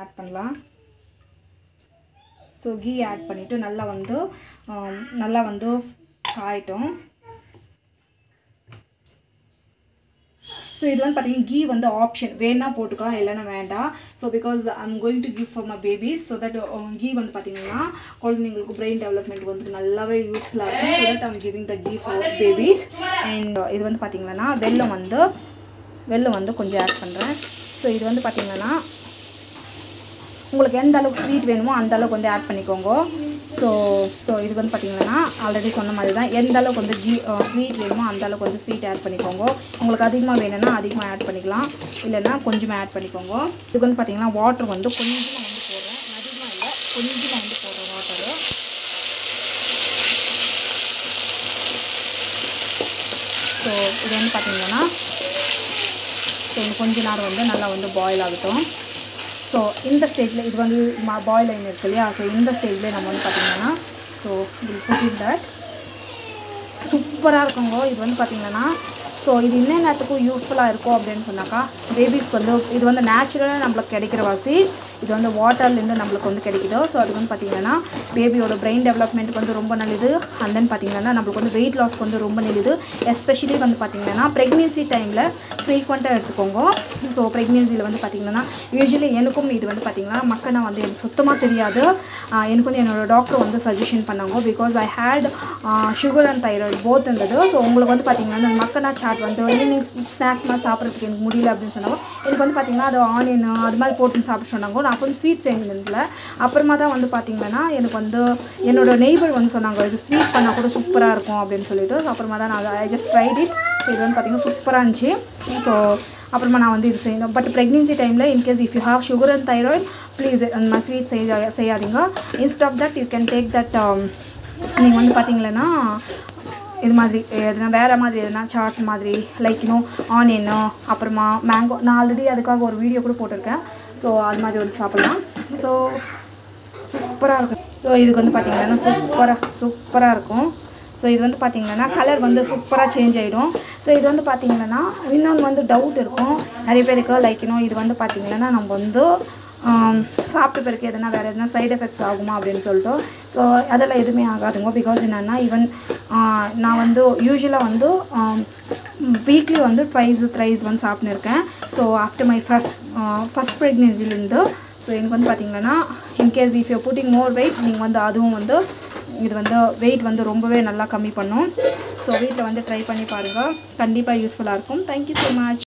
add பண்ணலாம் so key add பண்ணிவிட்டு நல்லா வந்து ஆம், நல்லா வந்து காயட்டும் ஸோ இது வந்து பார்த்தீங்கன்னா கீ வந்து ஆப்ஷன் வேணா போட்டுக்கலாம் இல்லைன்னா வேண்டாம் so because I'm going to give for my babies so that ghee வந்து பார்த்தீங்கன்னா குழந்தைங்களுக்கு பிரெயின் டெவலப்மெண்ட் வந்து நல்லாவே யூஸ்ஃபுல்லாக இருக்கும் so that I'm giving the ghee for babies and இது வந்து பார்த்தீங்கன்னா வெல்லம் வந்து வெல்லம் வந்து கொஞ்சம் ஆட் பண்ணுறேன் ஸோ இது வந்து பார்த்தீங்கன்னா உங்களுக்கு எந்த அளவுக்கு ஸ்வீட் வேணுமோ அந்த அளவுக்கு வந்து ஆட் பண்ணிக்கோங்க ஸோ ஸோ இது வந்து பார்த்தீங்கன்னா ஆல்ரெடி சொன்ன மாதிரி தான் எந்த அளவுக்கு வந்து கீ ஸ்வீட் வேணுமோ அந்த அளவுக்கு வந்து ஸ்வீட் ஆட் பண்ணிக்கோங்க உங்களுக்கு அதிகமாக வேணும்னா அதிகமாக ஆட் பண்ணிக்கலாம் இல்லைன்னா கொஞ்சமாக ஆட் பண்ணிக்கோங்க இதுக்கு வந்து பார்த்தீங்கன்னா வாட்டர் வந்து கொஞ்சமாக வந்து போடுறேன் அதிகமாக இல்லை கொஞ்சமாக வந்து போடுறேன் வாட்டரு ஸோ இது வந்து பார்த்தீங்கன்னா ஸோ இன்னும் கொஞ்ச நேரம் வந்து நல்லா வந்து பாயில் ஆகட்டும் ஸோ இந்த ஸ்டேஜில் இது வந்து பாயில் ஆயின் இருக்கு இல்லையா ஸோ இந்த ஸ்டேஜ்லேயே நம்ம வந்து பார்த்தீங்கன்னா so will put in that சூப்பராக இருக்குங்க இது வந்து பார்த்தீங்கன்னா ஸோ இது என்னென்னத்துக்கும் யூஸ்ஃபுல்லாக இருக்கும் அப்படின்னு சொன்னாக்கா பேபிஸ்க்கு வந்து இது வந்து நேச்சுரலாக நம்மளுக்கு கிடைக்கிற வாசி இது வந்து வாட்டர்லேருந்து நம்மளுக்கு வந்து கிடைக்குது ஸோ அது வந்து பார்த்திங்கன்னா பேபியோட பிரெயின் டெவலப்மெண்ட்டுக்கு வந்து ரொம்ப நல்லது அண்ட் தென் பார்த்திங்கன்னா நம்மளுக்கு வந்து வெயிட் லாஸ்க்கு வந்து ரொம்ப நல்லது எஸ்பெஷலி வந்து பார்த்திங்கன்னா ப்ரெக்னென்சி டைமில் ஃப்ரீக்வெண்ட்டாக எடுத்துக்கோங்க ஸோ ப்ரெக்னென்சியில் வந்து பார்த்திங்கன்னா யூஸ்வலி எனக்கும் இது வந்து பார்த்திங்கன்னா மக்கனா வந்து எனக்கு சுத்தமாக தெரியாது ஆஹ் எனக்கு வந்து என்னோட டாக்டர் வந்து சஜஷன் பண்ணாங்க because I had sugar and thyroid both இருந்தது ஸோ உங்களுக்கு வந்து பார்த்திங்கன்னா இந்த மக்கனா சாட் வந்து ஈவினிங் ஸ்நாக்ஸ்லாம் சாப்பிட்றதுக்கு எனக்கு முடியல அப்படின்னு சொன்னாங்க எனக்கு வந்து பார்த்திங்கன்னா அது ஆனியன் அது மாதிரி போட்டு சாப்பிட சொன்னாங்க நான் அப்போ ஸ்வீட் செஞ்சதில்ல அப்புறமா தான் வந்து பார்த்திங்கன்னா எனக்கு வந்து என்னோட நெய்பர் வந்து சொன்னாங்க இது ஸ்வீட் பண்ணால் கூட சூப்பராக இருக்கும் அப்படின்னு சொல்லிட்டு ஸோ அப்புறமா தான் நான் I just tried it so இது வந்து பார்த்திங்கன்னா சூப்பராக இருந்துச்சு ஸோ அப்புறமா நான் வந்து இது செய்யணும் பட் ப்ரெக்னென்சி டைமில் in case if you have sugar and thyroid please அந்த மாதிரி ஸ்வீட் செய்ய செய்யாதீங்க instead of that you can take that நீங்கள் வந்து பார்த்தீங்களன்னா இது மாதிரி எதுனா வேறு மாதிரி எதுனா சாட் மாதிரி லைக் இன்னும் ஆனியனோ அப்புறமா மேங்கோ நான் ஆல்ரெடி அதுக்காக ஒரு வீடியோ கூட போட்டிருக்கேன் ஸோ அது மாதிரி வந்து சாப்பிட்லாம் ஸோ சூப்பராக இருக்கும் ஸோ இதுக்கு வந்து பார்த்தீங்கன்னா சூப்பராக சூப்பராக இருக்கும் ஸோ இது வந்து பார்த்தீங்கன்னா கலர் வந்து சூப்பராக சேஞ்ச் ஆகிடும் ஸோ இது வந்து பார்த்தீங்கன்னா இன்னொன்று வந்து டவுட் இருக்கும் நிறைய பேருக்கு லைக் இன்னும் இது வந்து பார்த்தீங்கன்னா நம்ம வந்து ஆம், சாப்பிட்ட பிறகு எதனா வேறு எதனா சைடு எஃபெக்ட்ஸ் ஆகுமா அப்படின்னு சொல்லிட்டு ஸோ அதெல்லாம் எதுவுமே ஆகாதுங்க பிகாஸ் என்னென்னா ஈவன் நான் வந்து யூஸ்வலாக வந்து வீக்லி வந்து ட்வைஸ் த்ரைஸ் வந்து சாப்பிட்னு இருக்கேன் so after my first first ப்ரெக்னென்சிலேருந்து ஸோ எனக்கு வந்து பார்த்தீங்கன்னா in case if you putting more weight நீங்கள் வந்து அதுவும் வந்து இது வந்து வெயிட் வந்து ரொம்பவே நல்லா கம்மி பண்ணும் ஸோ வீட்டில் வந்து ட்ரை பண்ணி பாருங்கள் கண்டிப்பாக யூஸ்ஃபுல்லாக இருக்கும் தேங்க்யூ ஸோ மச்